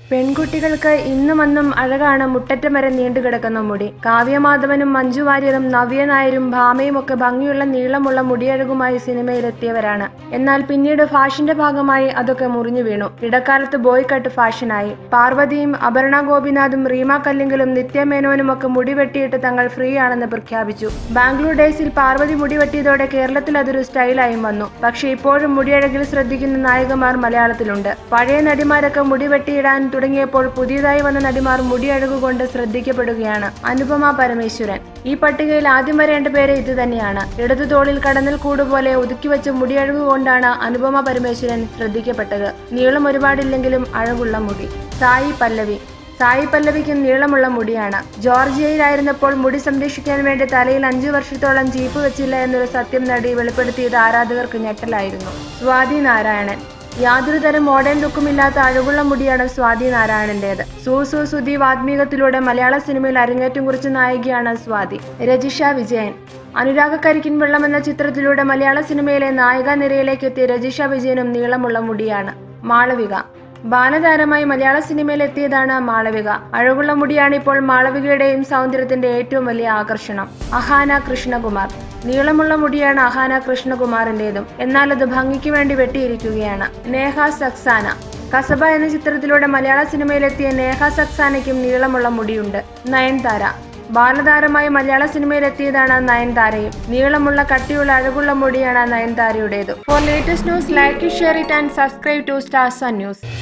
പെൺകുട്ടികൾക്ക് ഇന്നും അന്നും അഴകാണ് മുട്ടറ്റം വരെ നീണ്ടുകിടക്കുന്ന മുടി കാവ്യമാധവനും മഞ്ജു വാര്യരും നവ്യ നായരും ഭാമയും ഒക്കെ ഭംഗിയുള്ള നീളമുള്ള മുടിയഴകുമായി സിനിമയിലെത്തിയവരാണ് എന്നാൽ പിന്നീട് ഫാഷന്റെ ഭാഗമായി അതൊക്കെ മുറിഞ്ഞു വീണു ഇടക്കാലത്ത് ബോയ് കട്ട് ഫാഷനായി പാർവതിയും അപർണ ഗോപിനാഥും റീമ കല്ലിങ്കലും നിത്യമേനോനും ഒക്കെ മുടി വെട്ടിയിട്ട് തങ്ങൾ ഫ്രീ ആണെന്ന് പ്രഖ്യാപിച്ചു ബാംഗ്ലൂർ ഡേയ്സിൽ പാർവതി മുടി വെട്ടിയതോടെ കേരളത്തിൽ അതൊരു സ്റ്റൈലായും വന്നു പക്ഷേ ഇപ്പോഴും മുടിയഴകിൽ ശ്രദ്ധിക്കുന്ന നായകന്മാർ മലയാളത്തിലുണ്ട് പഴയ നടിമാരൊക്കെ മുടി വെട്ടിയിടാൻ തുടങ്ങിയപ്പോൾ പുതിയതായി വന്ന നടിമാർ മുടിയഴകുകൊണ്ട് ശ്രദ്ധിക്കപ്പെടുകയാണ് അനുപമ പരമേശ്വരൻ ഈ പട്ടികയിൽ ആദ്യം വരേണ്ട പേര് ഇത് തന്നെയാണ് ഇടതു തോളിൽ കടന്നൽ കൂട് പോലെ ഒതുക്കിവെച്ച മുടിയഴകു കൊണ്ടാണ് അനുപമ പരമേശ്വരൻ ശ്രദ്ധിക്കപ്പെട്ടത് നീളം ഒരുപാടില്ലെങ്കിലും അഴകുള്ള മുടി സായി പല്ലവി സായി പല്ലവിക്ക് നീളമുള്ള മുടിയാണ് ജോർജിയയിലായിരുന്നപ്പോൾ മുടി സംരക്ഷിക്കാൻ വേണ്ടി തലയിൽ അഞ്ചു വർഷത്തോളം ജീപ്പ് വെച്ചില്ല എന്നൊരു സത്യം നടി വെളിപ്പെടുത്തിയത് ആരാധകർക്ക് ഞെട്ടലായിരുന്നു സ്വാതി നാരായണൻ യാതൊരു തരം മോഡേൺ ലുക്കുമില്ലാത്ത അഴകുള്ള മുടിയാണ് സ്വാതി നാരായണന്റേത് സൂ സൂ സുധി വാത്മീകത്തിലൂടെ മലയാള സിനിമയിൽ അരങ്ങേറ്റം കുറിച്ച നായികയാണ് സ്വാതി രജിഷ വിജയൻ അനുരാഗ കരിക്കിൻ വെള്ളം എന്ന ചിത്രത്തിലൂടെ മലയാള സിനിമയിലെ നായികാ നിരയിലേക്ക് എത്തിയ രജിഷ വിജയനും നീളമുള്ള മുടിയാണ് മാളവിക ബാലതാരമായി മലയാള സിനിമയിൽ എത്തിയതാണ് മാളവിക അഴകുള്ള മുടിയാണ് ഇപ്പോൾ മാളവികയുടെയും സൗന്ദര്യത്തിന്റെ ഏറ്റവും വലിയ ആകർഷണം അഹാന കൃഷ്ണകുമാർ നീളമുള്ള മുടിയാണ് അഹാന കൃഷ്ണകുമാറിന്റേതും എന്നാൽ അത് ഭംഗിക്ക് വേണ്ടി വെട്ടിയിരിക്കുകയാണ് നേഹ സക്സാന കസബ എന്ന ചിത്രത്തിലൂടെ മലയാള സിനിമയിലെത്തിയ നേഹ സക്സാനയ്ക്കും നീളമുള്ള മുടിയുണ്ട് നയൻതാര ബാലതാരമായി മലയാള സിനിമയിലെത്തിയതാണ് നയൻതാരയും നീളമുള്ള കട്ടിയുള്ള അഴകുള്ള മുടിയാണ് നയൻതാരയുടേത് for latest news like share it and subscribe to Stars news